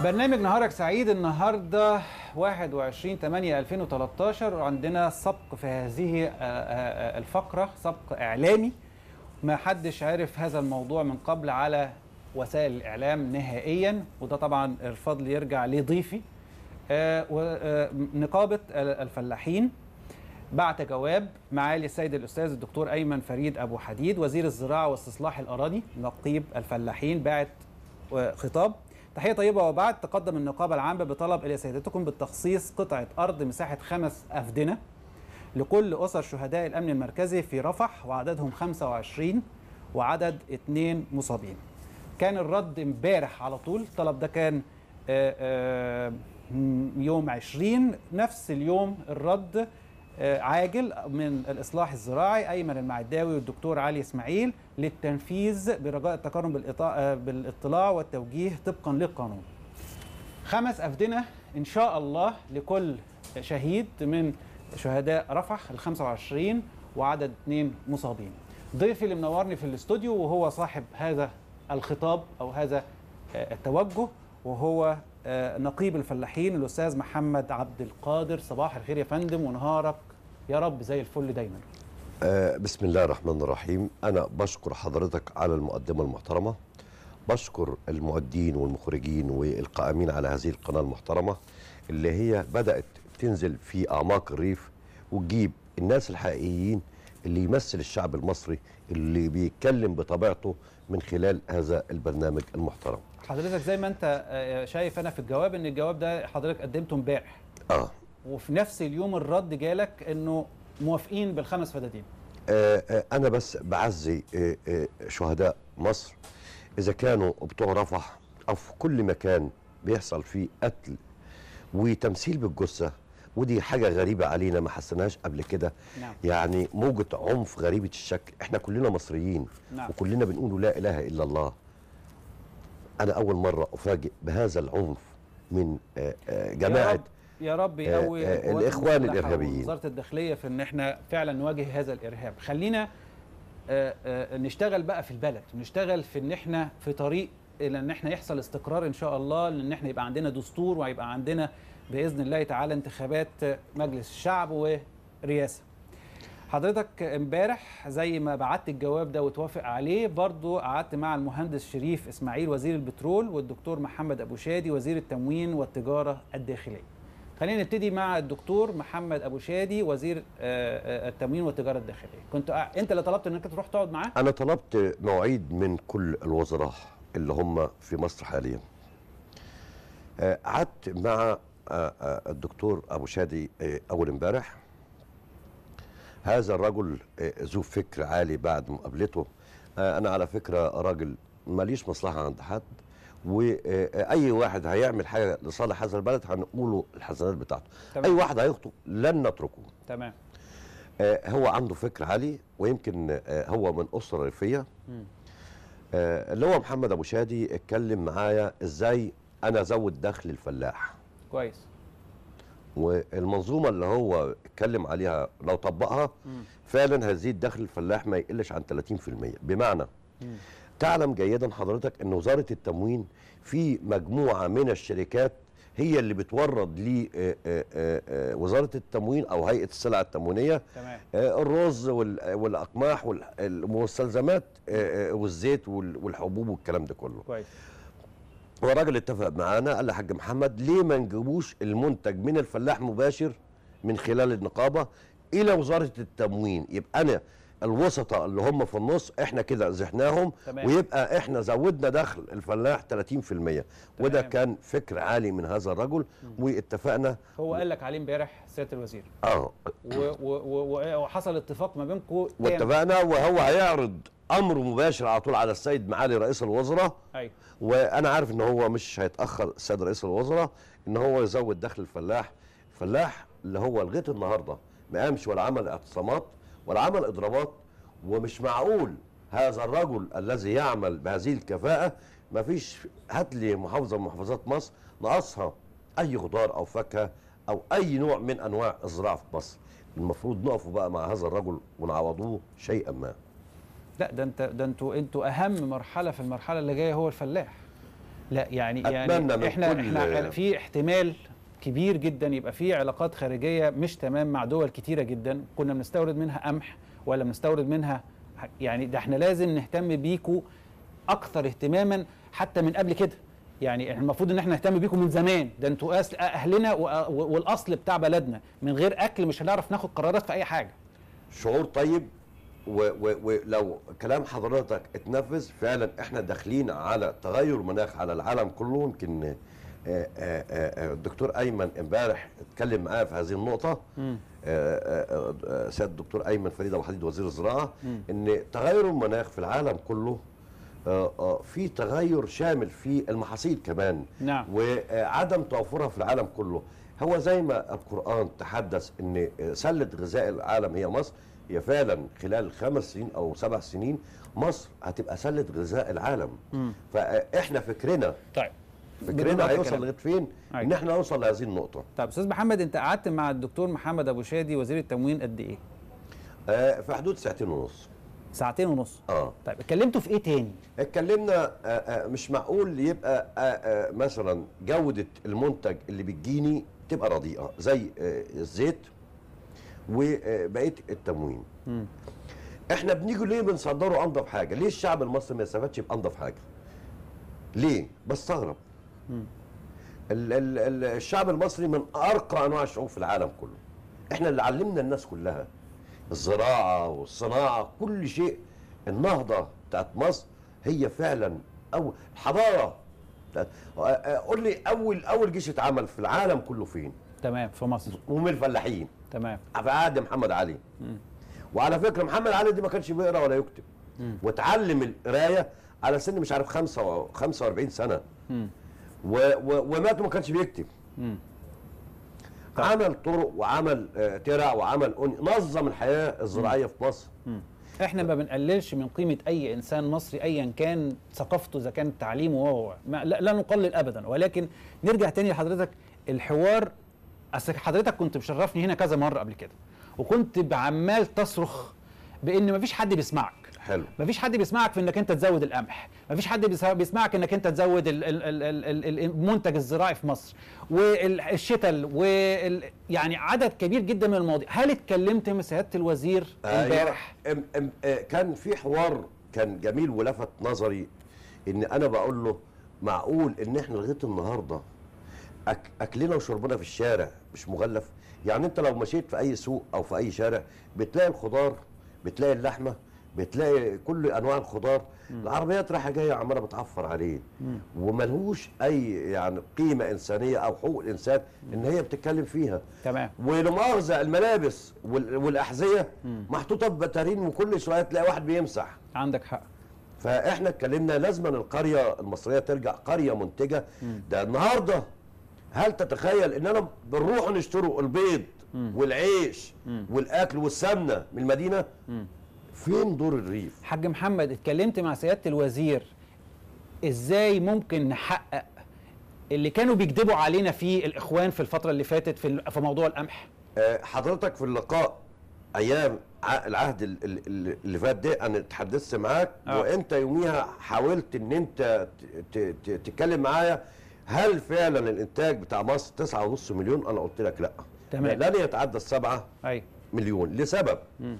برنامج نهارك سعيد النهارده 21 8 2013 وعندنا سبق في هذه آه، آه، الفقره سبق اعلامي ما حدش عارف هذا الموضوع من قبل على وسائل الاعلام نهائيا وده طبعا الفضل يرجع لضيفي آه، و- آه، نقابه الفلاحين بعت جواب معالي السيد الاستاذ الدكتور ايمن فريد ابو حديد وزير الزراعه واستصلاح الاراضي نقيب الفلاحين بعت خطاب تحيه طيبه وبعد تقدم النقابه العامه بطلب الى سيادتكم بالتخصيص قطعه ارض مساحه خمس افدنه لكل اسر شهداء الامن المركزي في رفح وعددهم 25 وعدد اثنين مصابين. كان الرد امبارح على طول الطلب ده كان آه، آه، يوم 20 نفس اليوم الرد آه، عاجل من الاصلاح الزراعي ايمن المعداوي والدكتور علي اسماعيل للتنفيذ برجاء التقارن بالإطاع- آه، بالاطلاع والتوجيه طبقا للقانون. خمس أفدنة إن شاء الله لكل شهيد من شهداء رفح ال 25 وعدد اثنين مصابين. ضيفي اللي منورني في الاستوديو وهو صاحب هذا الخطاب أو هذا آه، التوجه وهو آه، نقيب الفلاحين الأستاذ محمد عبد القادر صباح الخير يا فندم ونهارك يا رب زي الفل دايما. آه، بسم الله الرحمن الرحيم أنا بشكر حضرتك على المقدمة المحترمة بشكر المعدين والمخرجين والقائمين على هذه القناة المحترمة اللي هي بدأت تنزل في أعماق الريف وتجيب الناس الحقيقيين اللي يمثل الشعب المصري اللي بيتكلم بطبيعته من خلال هذا البرنامج المحترم حضرتك زي ما أنت آه، شايف أنا في الجواب إن الجواب ده حضرتك قدمته امبارح. آه وفي نفس اليوم الرد جالك انه موافقين بالخمس فدادين آه، آه، أنا بس بعزي آه، آه، شهداء مصر إذا كانوا بتوع رفح أو في كل مكان بيحصل فيه قتل وتمثيل بالجثة ودي حاجة غريبة علينا ما حسناش قبل كده نعم. يعني موجة عنف غريبة الشكل احنا كلنا مصريين نعم. وكلنا بنقول لا إله إلا الله أنا أول مرة أفاجئ بهذا العنف من آه، آه، يا جماعة رب يا رب يقوي آه، القوات الإخوان المسلحة الإرهابيين. ووزاره الداخليه في ان احنا فعلا نواجه هذا الارهاب خلينا آه، آه، نشتغل بقى في البلد نشتغل في ان احنا في طريق الى ان احنا يحصل استقرار ان شاء الله لان احنا يبقى عندنا دستور وهيبقى عندنا باذن الله تعالى انتخابات مجلس الشعب ورئاسه حضرتك امبارح زي ما بعت الجواب ده وتوافق عليه برضو قعدت مع المهندس شريف اسماعيل وزير البترول والدكتور محمد ابو شادي وزير التموين والتجاره الداخليه خلينا نبتدي مع الدكتور محمد ابو شادي وزير آه، آه، التموين والتجاره الداخليه كنت قاع- انت اللي طلبت انك تروح تقعد معاه أنا طلبت مواعيد من كل الوزراء اللي هم في مصر حاليا آه، قعدت مع آه، آه، الدكتور أبو شادي آه، أول امبارح هذا الرجل آه، ذو فكر عالي بعد مقابلته آه، أنا على فكرة راجل ماليش مصلحة عند حد وأي واحد هيعمل حاجة لصالح هذا البلد هنقوله الحسنات بتاعته تمام. أي واحد هيخطئ لن نتركه تمام آه، هو عنده فكر عالي ويمكن آه، هو من اسره ريفيه مم. آه، اللي هو محمد ابو شادي اتكلم معايا ازاي انا ازود دخل الفلاح كويس والمنظومه اللي هو اتكلم عليها لو طبقها مم. فعلا هيزيد دخل الفلاح ما يقلش عن 30% بمعنى مم. تعلم جيدا حضرتك ان وزاره التموين في مجموعه من الشركات هي اللي بتورد لوزاره التموين او هيئه السلع التموينيه تمام آه، الرز وال- والاقماح والمستلزمات آه، آه، والزيت وال- والحبوب والكلام ده كله كويس والراجل اتفق معانا قال لي يا حاج محمد ليه ما نجيبوش المنتج من الفلاح مباشر من خلال النقابه الى وزاره التموين يبقى انا الوسطاء اللي هم في النص احنا كده زحناهم تمام. ويبقى احنا زودنا دخل الفلاح 30% وده تمام. كان فكر عالي من هذا الرجل واتفقنا هو قال لك عليه امبارح سياده الوزير اه و- و- و- وحصل اتفاق ما بينكم واتفقنا وهو هيعرض امر مباشر على طول على السيد معالي رئيس الوزراء ايوه وانا عارف ان هو مش هيتاخر السيد رئيس الوزراء ان هو يزود دخل الفلاح الفلاح اللي هو لغايه النهارده ما قامش ولا عمل اعتصامات ولا عمل اضرابات ومش معقول هذا الرجل الذي يعمل بهذه الكفاءه ما فيش هات لي محافظه من محافظات مصر ناقصها اي خضار او فاكهه او اي نوع من انواع الزراعه في مصر المفروض نقفوا بقى مع هذا الرجل ونعوضوه شيئا ما لا ده انت ده انتوا انتوا اهم مرحله في المرحله اللي جايه هو الفلاح لا يعني أتمنى يعني من احنا كل- احنا في احتمال كبير جدا يبقى في علاقات خارجيه مش تمام مع دول كتيره جدا كنا بنستورد منها قمح ولا بنستورد منها ح- يعني ده احنا لازم نهتم بيكوا اكثر اهتماما حتى من قبل كده يعني احنا المفروض ان احنا نهتم بيكم من زمان ده انتوا أس- اهلنا وأ- والاصل بتاع بلدنا من غير اكل مش هنعرف ناخد قرارات في اي حاجه شعور طيب و- و- ولو كلام حضرتك اتنفذ فعلا احنا داخلين على تغير مناخ على العالم كله يمكن آه، آه، آه، آه، الدكتور ايمن امبارح اتكلم معايا في هذه النقطه آه، آه، آه، سياده الدكتور ايمن فريد ابو حديد وزير الزراعه ان تغير المناخ في العالم كله آه، آه، في تغير شامل في المحاصيل كمان نعم. وعدم توفرها في العالم كله هو زي ما القرآن تحدث ان سلة غذاء العالم هي مصر هي فعلا خلال خمس سنين او سبع سنين مصر هتبقى سلة غذاء العالم فاحنا فكرنا طيب فكرنا هيوصل لغايه فين ان أيوة. احنا نوصل لهذه النقطة طيب استاذ محمد انت قعدت مع الدكتور محمد ابو شادي وزير التموين قد ايه آه، في حدود ساعتين ونص ساعتين ونص اه طيب اتكلمتوا في ايه تاني اتكلمنا آه، آه، مش معقول يبقى آه، آه، مثلا جودة المنتج اللي بتجيني تبقى رديئة زي آه، الزيت وبقية التموين احنا بنيجي ليه بنصدره انضف حاجة ليه الشعب المصري ما يستفادش بانضف حاجة ليه بستغرب ال ال ال الشعب المصري من ارقى انواع الشعوب في العالم كله احنا اللي علمنا الناس كلها الزراعه والصناعه كل شيء النهضه بتاعت مصر هي فعلا او الحضاره بتاعت- آه، آه، قول لي اول اول جيش اتعمل في العالم كله فين تمام في مصر ومن الفلاحين تمام في عهد محمد علي وعلى فكره محمد علي دي ما كانش بيقرا ولا يكتب واتعلم القرايه على سن مش عارف خمسة و 45 سنه و و ومات وما كانش بيكتب عمل طرق وعمل آه، ترع وعمل أن- نظم الحياه الزراعيه في مصر احنا ما بنقللش من قيمه اي انسان مصري ايا كان ثقافته اذا كان تعليمه وهو ما لا, لا نقلل ابدا ولكن نرجع تاني لحضرتك الحوار اصل حضرتك كنت مشرفني هنا كذا مره قبل كده وكنت عمال تصرخ بان مفيش حد بيسمعك حلو مفيش حد بيسمعك في انك انت تزود القمح مفيش حد بيس- بيسمعك انك انت تزود ال- ال- ال- ال- ال- المنتج الزراعي في مصر والشتل وال يعني عدد كبير جدا من المواضيع هل اتكلمت مع سياده الوزير امبارح أيوة. أم أم آه، كان في حوار كان جميل ولفت نظري ان انا بقول له معقول ان احنا لغايه النهارده أك اكلنا وشربنا في الشارع مش مغلف يعني انت لو مشيت في اي سوق او في اي شارع بتلاقي الخضار بتلاقي اللحمه بتلاقي كل انواع الخضار العربيات رايحه جايه عماله بتعفر عليه وملهوش اي يعني قيمه انسانيه او حقوق الانسان ان هي بتتكلم فيها تمام ولمؤاخذه الملابس وال- والاحذيه محطوطه ببتارين وكل شويه تلاقي واحد بيمسح عندك حق فاحنا اتكلمنا لازما القريه المصريه ترجع قريه منتجه ده النهارده هل تتخيل اننا بنروح نشتروا البيض والعيش والاكل والسمنه من المدينه فين دور الريف حاج محمد اتكلمت مع سياده الوزير ازاي ممكن نحقق اللي كانوا بيكذبوا علينا فيه الاخوان في الفتره اللي فاتت في ال- في موضوع القمح آه، حضرتك في اللقاء ايام ع- العهد ال- ال- ال- اللي فات ده انا اتحدثت معاك آه. وانت يوميها حاولت ان انت ت- ت- ت- تتكلم معايا هل فعلا الانتاج بتاع مصر 9.5 مليون انا قلت لك لا تمام. لن يتعدى السبعة ايوه مليون لسبب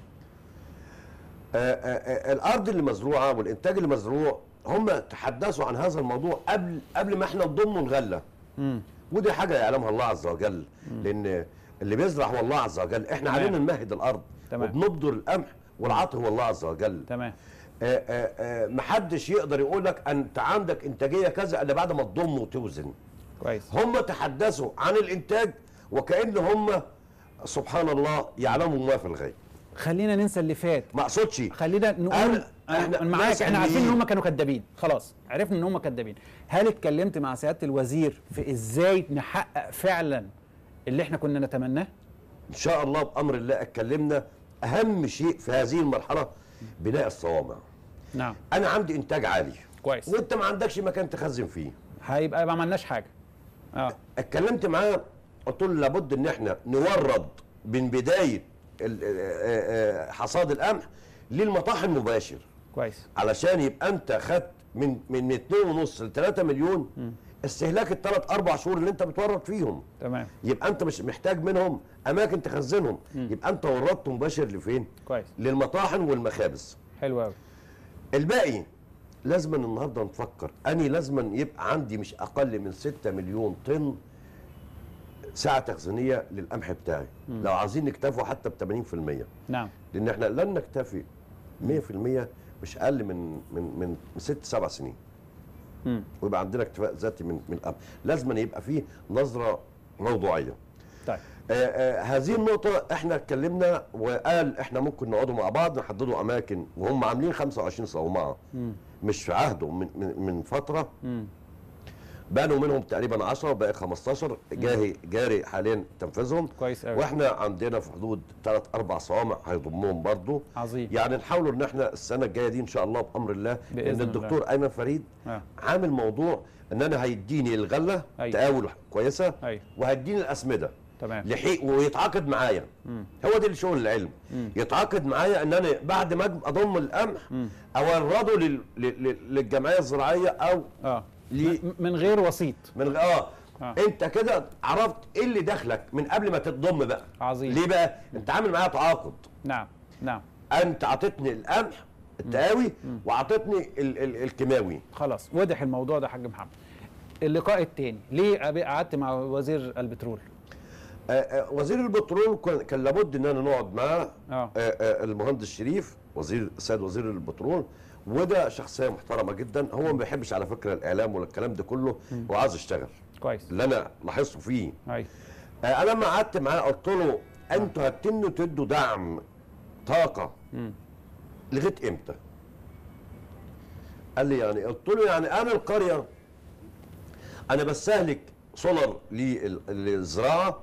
آه آه آه الارض اللي مزروعه والانتاج اللي مزروع هم تحدثوا عن هذا الموضوع قبل قبل ما احنا نضمه الغله ودي حاجه يعلمها الله عز وجل لان اللي بيزرع هو الله عز وجل احنا تمام. علينا نمهد الارض تمام. وبنبذر القمح والعطر هو الله عز وجل تمام آه آه آه محدش يقدر يقول لك انت عندك انتاجيه كذا الا بعد ما تضم وتوزن كويس هم تحدثوا عن الانتاج وكأن هم سبحان الله يعلموا ما في الغيب خلينا ننسى اللي فات ما اقصدش خلينا نقول أنا- إحنا انا معاك ناس احنا عارفين ان علميين. هم كانوا كدابين خلاص عرفنا ان هم كدابين هل اتكلمت مع سياده الوزير في ازاي نحقق فعلا اللي احنا كنا نتمناه ان شاء الله بامر الله اتكلمنا اهم شيء في هذه المرحله بناء الصوامع نعم انا عندي انتاج عالي كويس وانت ما عندكش مكان تخزن فيه هيبقى ما عملناش حاجه اه اتكلمت معاه قلت له لابد ان احنا نورد من بدايه ال- آه، آه، حصاد القمح للمطاحن مباشر كويس علشان يبقى انت خدت من من 2.5 ل 3 مليون استهلاك الثلاث اربع شهور اللي انت بتورط فيهم تمام يبقى انت مش محتاج منهم اماكن تخزنهم يبقى انت ورطت مباشر لفين كويس للمطاحن والمخابز حلو قوي الباقي لازما النهارده نفكر اني لازما يبقى عندي مش اقل من 6 مليون طن ساعه تخزينيه للقمح بتاعي لو عايزين نكتفوا حتى ب 80% نعم لان احنا لن نكتفي 100% مش اقل من من من من ست سبع سنين مم. ويبقى عندنا اكتفاء ذاتي من من القمح لازم يبقى فيه نظره موضوعيه طيب آه آه هذه النقطة احنا اتكلمنا وقال احنا ممكن نقعدوا مع بعض نحددوا اماكن وهم عاملين 25 صومعة مش في عهدهم من, من, من فترة مم. بانوا منهم تقريبا 10 وباقي 15 جاري جاري حاليا تنفيذهم كويس قوي واحنا عندنا في حدود ثلاث اربع صوامع هيضمهم برضو عظيم يعني نحاول ان احنا السنه الجايه دي ان شاء الله بامر الله بإذن ان الدكتور ايمن فريد آه. عامل موضوع ان انا هيديني الغله أيوة. تقاول كويسه ايوه وهيديني الاسمده تمام لحق ويتعاقد معايا مم. هو ده الشغل العلم مم. يتعاقد معايا ان انا بعد ما أج- اضم القمح مم. اورده لل... لل... للجمعيه الزراعيه او اه لي... م- من غير وسيط من اه آه. انت كده عرفت ايه اللي دخلك من قبل ما تتضم بقى عظيم ليه بقى انت عامل معايا تعاقد نعم نعم انت عطيتني القمح التقاوي وعطيتني ال... ال... الكيماوي خلاص وضح الموضوع ده يا حاج محمد اللقاء الثاني ليه أبي- قعدت مع وزير البترول آه، آه، وزير البترول كان- كان لابد ان انا نقعد معاه اه آه، آه، المهندس شريف وزير السيد وزير البترول وده شخصيه محترمه جدا هو ما بيحبش على فكره الاعلام ولا الكلام ده كله هو عايز يشتغل كويس اللي انا لاحظته فيه ايوه آه، انا لما قعدت معاه قلت له انتوا هتنوا تدوا دعم طاقه مم. لغايه لغايه امتى؟ قال لي يعني قلت له يعني انا القريه انا بستهلك سولر لل- للزراعه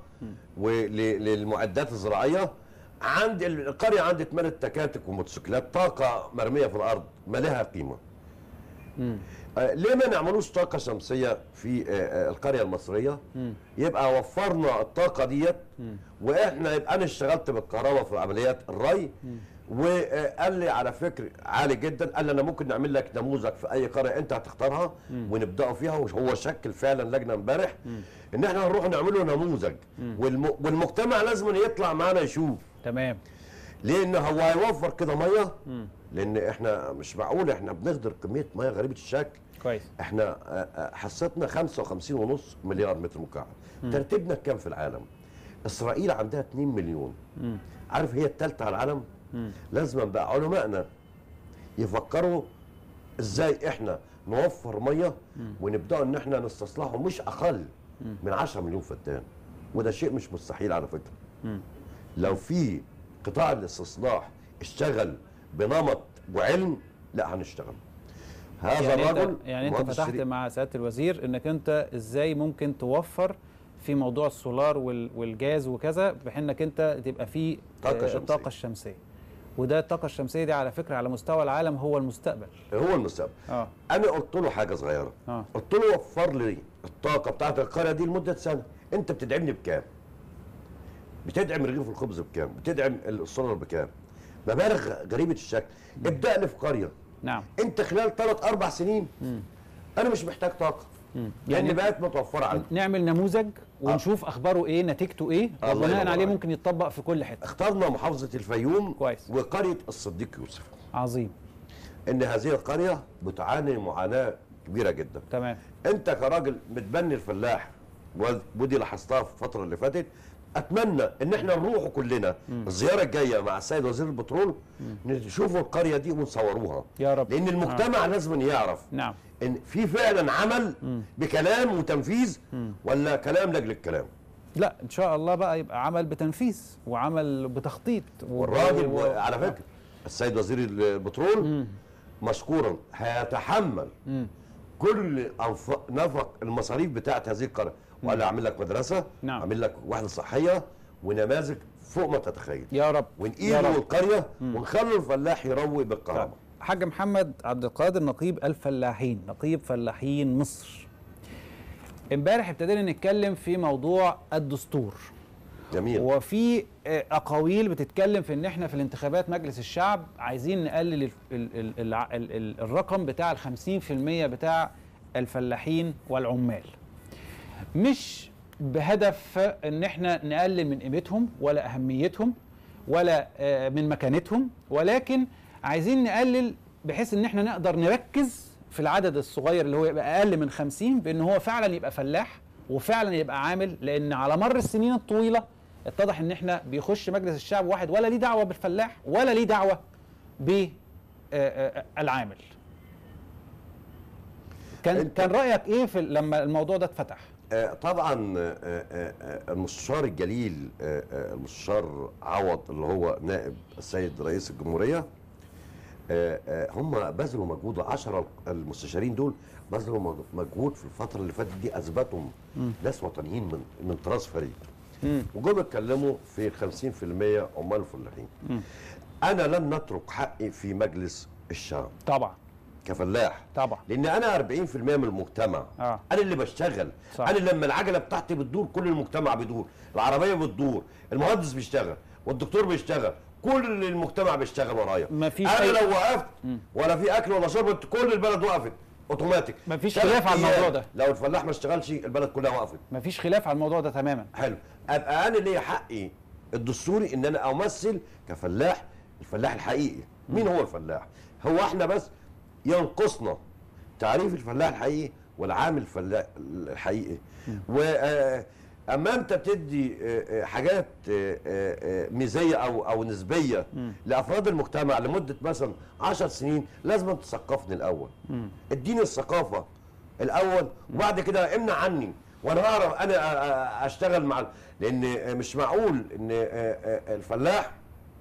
وللمعدات الزراعيه عندي القريه عندي اتملت تكاتك وموتوسيكلات طاقه مرميه في الارض ما لها قيمه مم. آه، ليه ما نعملوش طاقه شمسيه في آه، آه، القريه المصريه مم. يبقى وفرنا الطاقه ديت مم. واحنا يبقى انا اشتغلت بالكهرباء في عمليات الري وقال لي على فكر عالي جدا قال لي انا ممكن نعمل لك نموذج في اي قريه انت هتختارها ونبداوا فيها وهو شكل فعلا لجنه امبارح ان احنا هنروح نعمله نموذج والم... والمجتمع لازم يطلع معانا يشوف تمام لان هو هيوفر كده ميه لان احنا مش معقول احنا بنقدر كميه ميه غريبه الشكل كويس احنا آه، آه، حصتنا 55 ونص مليار متر مكعب ترتيبنا كام في العالم اسرائيل عندها 2 مليون مم. عارف هي الثالثه على العالم مم. لازم بقى علمائنا يفكروا ازاي احنا نوفر ميه ونبداوا ان احنا نستصلحه مش اقل من 10 مليون فدان وده شيء مش مستحيل على فكره مم. لو في قطاع الاستصلاح اشتغل بنمط وعلم لا هنشتغل هذا يعني الرجل انت يعني انت مهندس فتحت شريف. مع سياده الوزير انك انت ازاي ممكن توفر في موضوع السولار وال- والجاز وكذا بحيث انك انت تبقى في طاقة آه، شمسية. الطاقه الشمسيه وده الطاقه الشمسيه دي على فكره على مستوى العالم هو المستقبل هو المستقبل اه انا قلت له حاجه صغيره اه قلت له وفر لي الطاقه بتاعت القريه دي لمده سنه انت بتدعمني بكام بتدعم رغيف الخبز بكام بتدعم السولار بكام مبالغ غريبه الشكل ابدا لي في قريه نعم انت خلال ثلاث اربع سنين مم. انا مش محتاج طاقه مم. يعني يعني بقت متوفره عندي نعمل نموذج ونشوف اخباره ايه نتيجته ايه الله وبناء ينور عليه عليك. ممكن يتطبق في كل حته اخترنا محافظه الفيوم كويس. وقريه الصديق يوسف عظيم ان هذه القريه بتعاني معاناه كبيره جدا تمام انت كراجل متبني الفلاح و- ودي لاحظتها في الفتره اللي فاتت اتمنى ان احنا نروح كلنا الزياره الجايه مع السيد وزير البترول نشوفوا القريه دي ونصوروها يا رب لان المجتمع لازم يعرف نعم ان في فعلا عمل بكلام وتنفيذ ولا كلام لاجل الكلام لا ان شاء الله بقى يبقى عمل بتنفيذ وعمل بتخطيط و- والراجل و- على فكره السيد وزير البترول مشكورا هيتحمل مم. كل أنف- نفق المصاريف بتاعت هذه القريه وقال لي اعمل لك مدرسه نعم. اعمل لك وحده صحيه ونماذج فوق ما تتخيل يا رب يا ونقيلوا رب. القريه ونخلوا الفلاح يروي بالكهرباء حاج محمد عبد القادر نقيب الفلاحين نقيب فلاحين مصر امبارح ابتدينا نتكلم في موضوع الدستور جميل وفي آه، اقاويل بتتكلم في ان احنا في الانتخابات مجلس الشعب عايزين نقلل ال ال ال ال ال ال الرقم بتاع ال 50% بتاع الفلاحين والعمال مش بهدف ان احنا نقلل من قيمتهم ولا اهميتهم ولا آه، من مكانتهم ولكن عايزين نقلل بحيث ان احنا نقدر نركز في العدد الصغير اللي هو يبقى اقل من 50 بان هو فعلا يبقى فلاح وفعلا يبقى عامل لان على مر السنين الطويله اتضح ان احنا بيخش مجلس الشعب واحد ولا ليه دعوه بالفلاح ولا ليه دعوه بالعامل كان أنت- كان رايك ايه في لما الموضوع ده اتفتح آه، طبعا آه، آه، آه، المستشار الجليل آه، آه، المستشار عوض اللي هو نائب السيد رئيس الجمهوريه آه، آه، هم بذلوا مجهود 10 المستشارين دول بذلوا مج- مجهود في الفتره اللي فاتت دي اثبتهم ناس وطنيين من من طراز فريد مم. وجم اتكلموا في 50% عمال وفلاحين انا لن نترك حقي في مجلس الشعب طبعا كفلاح طبعا لان انا 40% من المجتمع اه انا اللي بشتغل صح. انا لما العجله بتاعتي بتدور كل المجتمع بيدور العربيه بتدور المهندس بيشتغل والدكتور بيشتغل كل المجتمع بيشتغل ورايا مفيش انا أي- لو وقفت ولا في اكل ولا شرب كل البلد وقفت اوتوماتيك مفيش ثلاث خلاف على أيام الموضوع ده. لو الفلاح ما اشتغلش البلد كلها وقفت مفيش خلاف على الموضوع ده تماما حلو ابقى انا ليا حقي الدستوري ان انا امثل كفلاح الفلاح الحقيقي مين هو الفلاح هو احنا بس ينقصنا تعريف الفلاح الحقيقي والعامل الفلاح الحقيقي و آه، اما انت بتدي آه، آه، حاجات آه، آه، آه، ميزيه او او نسبيه لافراد المجتمع لمده مثلا 10 سنين لازم تثقفني الاول اديني الثقافه الاول وبعد كده امنع عني وانا اعرف انا أ- أ- اشتغل مع ال- لان مش معقول ان آه، آه، الفلاح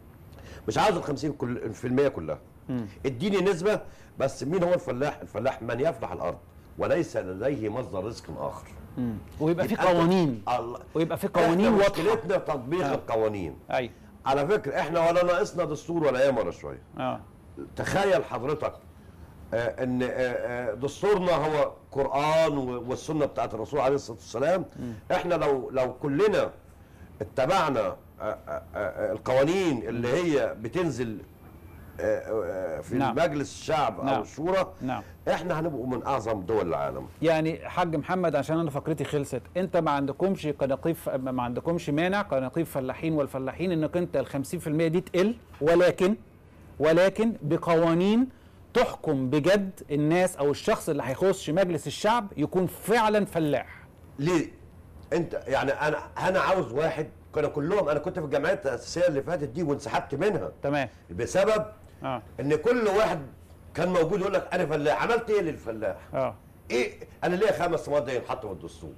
مش عاوز ال 50 كل في المية كلها اديني نسبه بس مين هو الفلاح؟ الفلاح من يفلح الارض وليس لديه مصدر رزق اخر ويبقى في يبقى أنت- قوانين الله ويبقى في قوانين إحنا واضحه مشكلتنا تطبيق آه. القوانين ايوه على فكره احنا ولا ناقصنا دستور ولا ايام ولا شويه اه تخيل حضرتك آه، ان آه، آه، دستورنا هو قران و- والسنه بتاعت الرسول عليه الصلاه والسلام احنا لو لو كلنا اتبعنا آه، آه، آه، القوانين اللي هي بتنزل آه، آه، في نعم. مجلس الشعب نعم. او الشورى نعم احنا هنبقوا من اعظم دول العالم يعني حاج محمد عشان انا فقرتي خلصت انت ما عندكمش كنقيب ما عندكمش مانع كنقيب فلاحين والفلاحين انك انت ال 50% دي تقل ولكن ولكن بقوانين تحكم بجد الناس او الشخص اللي هيخش مجلس الشعب يكون فعلا فلاح ليه انت يعني انا انا عاوز واحد كانوا كلهم انا كنت في الجامعات الاساسيه اللي فاتت دي وانسحبت منها تمام بسبب اه ان كل واحد كان موجود يقول لك انا فلاح عملت ايه للفلاح اه ايه انا ليا خمس مواد ينحطوا في الدستور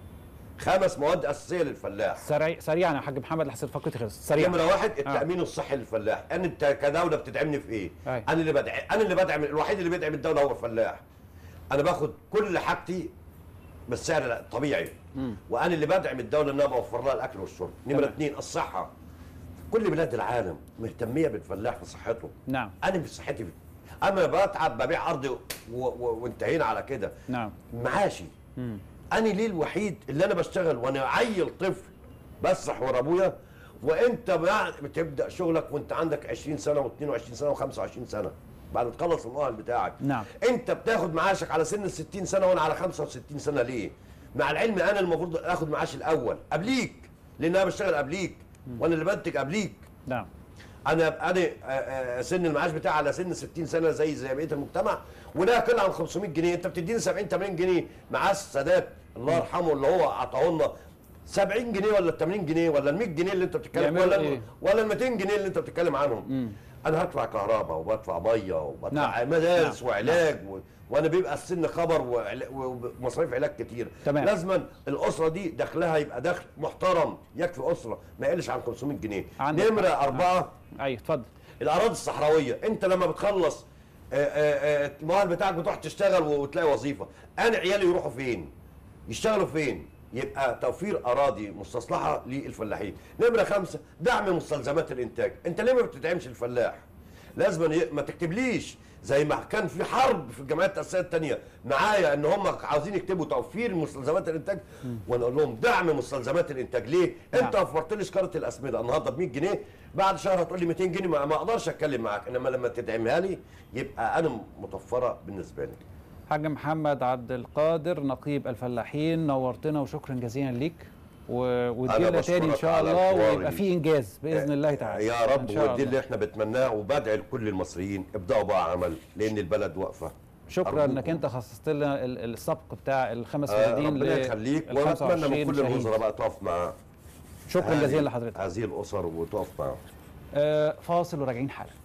خمس مواد اساسيه للفلاح سريع سريعا يا حاج محمد لحسن فقرتي خلصت سريعا نمره واحد التامين الصحي للفلاح انا انت كدوله بتدعمني في ايه أي. انا اللي بدعم انا اللي بدعم الوحيد اللي بيدعم الدوله هو الفلاح انا باخد كل حاجتي بالسعر الطبيعي وانا اللي بدعم الدوله ان انا بوفر لها الاكل والشرب نمره تمام. اثنين الصحه كل بلاد العالم مهتميه بالفلاح في صحته نعم انا في صحتي انا بتعب ببيع ارضي و... و... وانتهينا على كده نعم معاشي انا ليه الوحيد اللي انا بشتغل وانا عيل طفل بسرح ورا ابويا وانت بقى بتبدا شغلك وانت عندك 20 سنه و22 سنه و25 سنه بعد ما تخلص المؤهل بتاعك نعم. انت بتاخد معاشك على سن ال 60 سنه وانا على 65 سنه ليه؟ مع العلم انا المفروض اخد معاشي الاول قبليك لان انا بشتغل قبليك وانا اللي بنتج قبليك نعم انا انا آه، آه، سن المعاش بتاعي على سن 60 سنه زي زي بقيه المجتمع وده يقل عن 500 جنيه انت بتديني 70 80 جنيه معاه السادات الله يرحمه اللي هو عطاه لنا 70 جنيه ولا 80 جنيه ولا ال 100 جنيه اللي انت بتتكلم يعملوا ولا إيه؟ ولا ال 200 جنيه اللي انت بتتكلم عنهم انا هدفع كهرباء وبدفع ميه وبدفع نعم. مدارس نعم. وعلاج و... وانا بيبقى السن خبر وعلا- ومصاريف علاج كتير تمام. لازما الاسره دي دخلها يبقى دخل محترم يكفي اسره ما يقلش عن 500 جنيه عندك نمره حق. اربعه ايوه اتفضل الاراضي الصحراويه انت لما بتخلص آه، آه، آه، المؤهل بتاعك بتروح تشتغل وتلاقي وظيفه انا عيالي يروحوا فين يشتغلوا فين يبقى توفير اراضي مستصلحه للفلاحين نمره خمسة دعم مستلزمات الانتاج انت ليه ما بتدعمش الفلاح لازم ي- ما تكتبليش زي ما كان في حرب في الجمعيات التاسيسيه الثانيه معايا ان هم عاوزين يكتبوا توفير مستلزمات الانتاج وانا اقول لهم دعم مستلزمات الانتاج ليه؟ انت نعم. وفرت لي شكاره الاسمده النهارده ب 100 جنيه بعد شهر هتقول لي 200 جنيه ما ما اقدرش اتكلم معاك انما لما تدعمها لي يبقى انا مطفره بالنسبه لي حاج محمد عبد القادر نقيب الفلاحين نورتنا وشكرا جزيلا ليك و- وتجيلنا أنا تاني ان بشكرك شاء على الله الحوار ويبقى ال- في انجاز باذن الله تعالى يا رب إن شاء ودي الله. اللي احنا بنتمناه وبدعي لكل المصريين ابداوا بقى عمل لان البلد واقفه شكرا أرجوكم. انك انت خصصت لنا ال- السبق بتاع الخمس آه فدادين ربنا ل- يخليك ال ونتمنى 25 من كل شهيد. الوزراء بقى تقف مع شكرا هذه- جزيلا لحضرتك هذه الاسر وتقف معاهم آه، فاصل وراجعين حالا